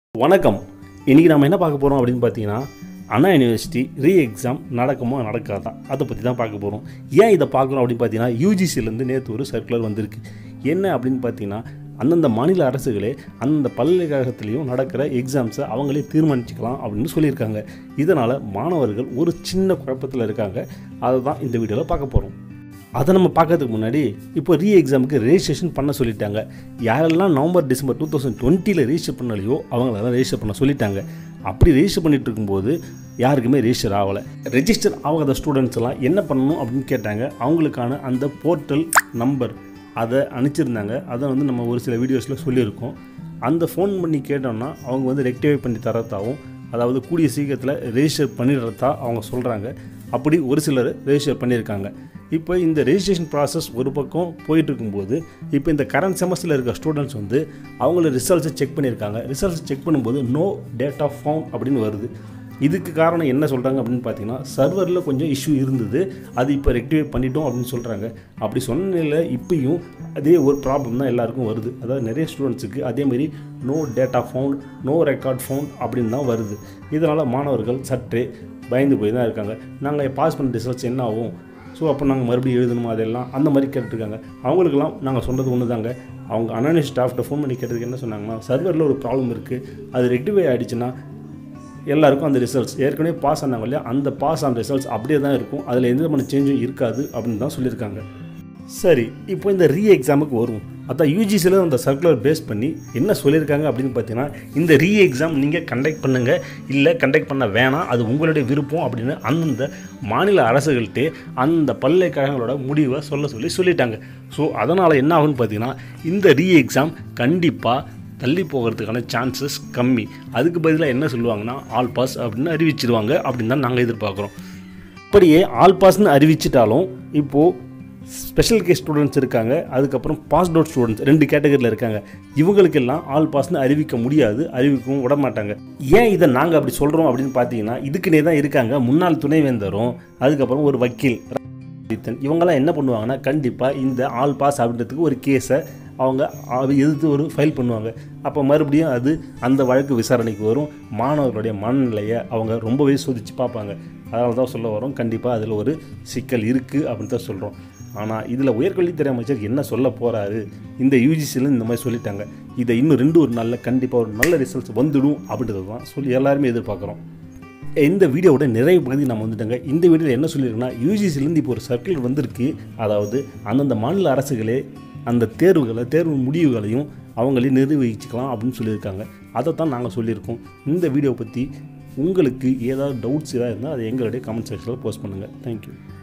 வணக்கம் இன்றைக்கி நம்ம என்ன பார்க்க போகிறோம் அப்படின்னு பார்த்தீங்கன்னா அண்ணா யூனிவர்சிட்டி ரீ எக்ஸாம் நடக்குமா நடக்காதா அதை பற்றி தான் பார்க்க போகிறோம் ஏன் இதை பார்க்குறோம் அப்படின்னு பார்த்தீங்கன்னா யூஜிசிலேருந்து நேற்று ஒரு சர்க்குலர் வந்திருக்கு என்ன அப்படின்னு பார்த்தீங்கன்னா அந்தந்த மாநில அரசுகளே அந்தந்த பல்கலைக்கழகத்துலேயும் நடக்கிற எக்ஸாம்ஸை அவங்களே தீர்மானிச்சுக்கலாம் அப்படின்னு சொல்லியிருக்காங்க இதனால் மாணவர்கள் ஒரு சின்ன குழப்பத்தில் இருக்காங்க அதை தான் இந்த வீடியோவில் பார்க்க போகிறோம் அதை நம்ம பார்க்கறதுக்கு முன்னாடி இப்போ ரீ எக்ஸாமுக்கு ரெஜிஸ்ட்ரேஷன் பண்ண சொல்லிட்டாங்க யாரெல்லாம் நவம்பர் டிசம்பர் டூ தௌசண்ட் டுவெண்ட்டியில் ரெஜிஸ்டர் பண்ணலையோ அவங்களெல்லாம் ரெஜிஸ்டர் பண்ண சொல்லிட்டாங்க அப்படி ரெஜிஸ்டர் பண்ணிட்டு இருக்கும்போது யாருக்குமே ரெஜிஸ்டர் ஆகலை ரெஜிஸ்டர் ஆகாத ஸ்டூடெண்ட்ஸ் எல்லாம் என்ன பண்ணணும் அப்படின்னு கேட்டாங்க அவங்களுக்கான அந்த போர்ட்டல் நம்பர் அதை அனுப்பிச்சிருந்தாங்க அதை வந்து நம்ம ஒரு சில வீடியோஸில் சொல்லியிருக்கோம் அந்த ஃபோன் பண்ணி கேட்டோம்னா அவங்க வந்து ரெக்டிஃபை பண்ணி தரதாகவும் அதாவது கூடிய சீக்கிரத்தில் ரெஜிஸ்டர் பண்ணிடுறதா அவங்க சொல்கிறாங்க அப்படி ஒரு சிலர் ரெஜிஸ்டர் பண்ணியிருக்காங்க இப்போ இந்த ரெஜிஸ்ட்ரேஷன் ப்ராசஸ் ஒரு பக்கம் போயிட்டு இருக்கும்போது இப்போ இந்த கரண்ட் செமஸ்டரில் இருக்க ஸ்டூடெண்ட்ஸ் வந்து அவங்கள ரிசல்ட்ஸை செக் பண்ணியிருக்காங்க ரிசல்ட்ஸ் செக் பண்ணும்போது நோ டேட் ஆஃப் ஃபவுண்ட் அப்படின்னு வருது இதுக்கு காரணம் என்ன சொல்கிறாங்க அப்படின்னு பார்த்தீங்கன்னா சர்வரில் கொஞ்சம் இஷ்யூ இருந்தது அது இப்போ ரெக்டிஃபை பண்ணிட்டோம் அப்படின்னு சொல்கிறாங்க அப்படி சொன்ன நிலையில் இப்பயும் அதே ஒரு ப்ராப்ளம் தான் எல்லாருக்கும் வருது அதாவது நிறைய ஸ்டூடெண்ட்ஸுக்கு அதேமாரி no data found no record found அப்படின்னு தான் வருது இதனால் மாணவர்கள் சற்றே பயந்து போய் தான் இருக்காங்க நாங்கள் பாஸ் பண்ண ரிசல்ட்ஸ் என்ன ஆகும் ஸோ அப்போ நாங்கள் மறுபடியும் எழுதணுமா அதெல்லாம் அந்த மாதிரி கேட்டுருக்காங்க அவங்களுக்கெல்லாம் நாங்கள் சொன்னது ஒன்று தாங்க அவங்க அனானி ஸ்டாஃப்ட்ட ஃபோன் பண்ணி கேட்டதுக்கு என்ன சொன்னாங்கன்னா சர்வரில் ஒரு ப்ராப்ளம் இருக்குது அது ரெக்டிஃபை ஆகிடுச்சுன்னா எல்லாருக்கும் அந்த ரிசல்ட்ஸ் ஏற்கனவே பாஸ் ஆனாங்க இல்லையா அந்த பாஸ் ஆன ரிசல்ட்ஸ் அப்படியே தான் இருக்கும் அதில் எந்த மாதிரி சேஞ்சும் இருக்காது அப்படின்னு தான் சொல்லியிருக்காங்க சரி இப்போ இந்த ரீ எக்ஸாமுக்கு வருவோம் அதான் யூஜிசியில் அந்த சர்க்குலர் பேஸ் பண்ணி என்ன சொல்லியிருக்காங்க அப்படின்னு பார்த்தீங்கன்னா இந்த ரீ எக்ஸாம் நீங்கள் கண்டக்ட் பண்ணுங்கள் இல்லை கண்டக்ட் பண்ண வேணாம் அது உங்களுடைய விருப்பம் அப்படின்னு அந்தந்த மாநில அரசுகள்கிட்டே அந்த பல்கலைக்கழகங்களோட முடிவை சொல்ல சொல்லி சொல்லிட்டாங்க ஸோ அதனால் என்ன ஆகுன்னு பார்த்தீங்கன்னா இந்த ரீ எக்ஸாம் கண்டிப்பாக தள்ளி போகிறதுக்கான சான்சஸ் கம்மி அதுக்கு பதிலாக என்ன சொல்லுவாங்கன்னா ஆல் பாஸ் அப்படின்னு அறிவிச்சிருவாங்க அப்படின்னு தான் நாங்கள் எதிர்பார்க்குறோம் அப்படியே ஆல் பாஸ்னு அறிவிச்சிட்டாலும் இப்போது ஸ்பெஷல் கேஸ் ஸ்டூடெண்ட்ஸ் இருக்காங்க அதுக்கப்புறம் பாஸ்ட் அவுட் ஸ்டூடெண்ட்ஸ் ரெண்டு கேட்டகரியில் இருக்காங்க இவங்களுக்கெல்லாம் ஆல் பாஸ்னு அறிவிக்க முடியாது அறிவிக்கவும் விட மாட்டாங்க ஏன் இதை நாங்கள் அப்படி சொல்கிறோம் அப்படின்னு பார்த்தீங்கன்னா இதுக்குன்னே தான் இருக்காங்க முன்னாள் துணைவேந்தரும் அதுக்கப்புறம் ஒரு வக்கீல் ஆதித்தன் இவங்கெல்லாம் என்ன பண்ணுவாங்கன்னா கண்டிப்பாக இந்த ஆல் பாஸ் அப்படின்றதுக்கு ஒரு கேஸை அவங்க அது எதிர்த்து ஒரு ஃபைல் பண்ணுவாங்க அப்போ மறுபடியும் அது அந்த வழக்கு விசாரணைக்கு வரும் மாணவர்களுடைய மனநிலையை அவங்க ரொம்பவே சோதித்து பார்ப்பாங்க அதனால தான் சொல்ல வரோம் கண்டிப்பாக அதில் ஒரு சிக்கல் இருக்குது அப்படின்னு தான் சொல்கிறோம் ஆனால் இதில் உயர்கல்வித்துறை அமைச்சர் என்ன சொல்ல போகிறாரு இந்த யூஜிசியில் இந்த மாதிரி சொல்லிட்டாங்க இதை இன்னும் ரெண்டு ஒரு நாளில் கண்டிப்பாக ஒரு நல்ல ரிசல்ட்ஸ் வந்துடும் அப்படின்றது தான் சொல்லி எல்லாருமே எதிர்பார்க்குறோம் இந்த வீடியோவோட நிறைய பகுதி நம்ம வந்துட்டாங்க இந்த வீடியோவில் என்ன சொல்லியிருக்குன்னா யூஜிசிலேருந்து இப்போ ஒரு சர்க்கிள் வந்திருக்கு அதாவது அந்தந்த மாநில அரசுகளே அந்த தேர்வுகளை தேர்வு முடிவுகளையும் அவங்களே நிர்வகிச்சுக்கலாம் அப்படின்னு சொல்லியிருக்காங்க அதை தான் நாங்கள் சொல்லியிருக்கோம் இந்த வீடியோ பற்றி உங்களுக்கு ஏதாவது டவுட்ஸ் ஏதாவது இருந்தால் அதை எங்களுடைய கமெண்ட் செக்ஷனில் போஸ்ட் பண்ணுங்கள் தேங்க்யூ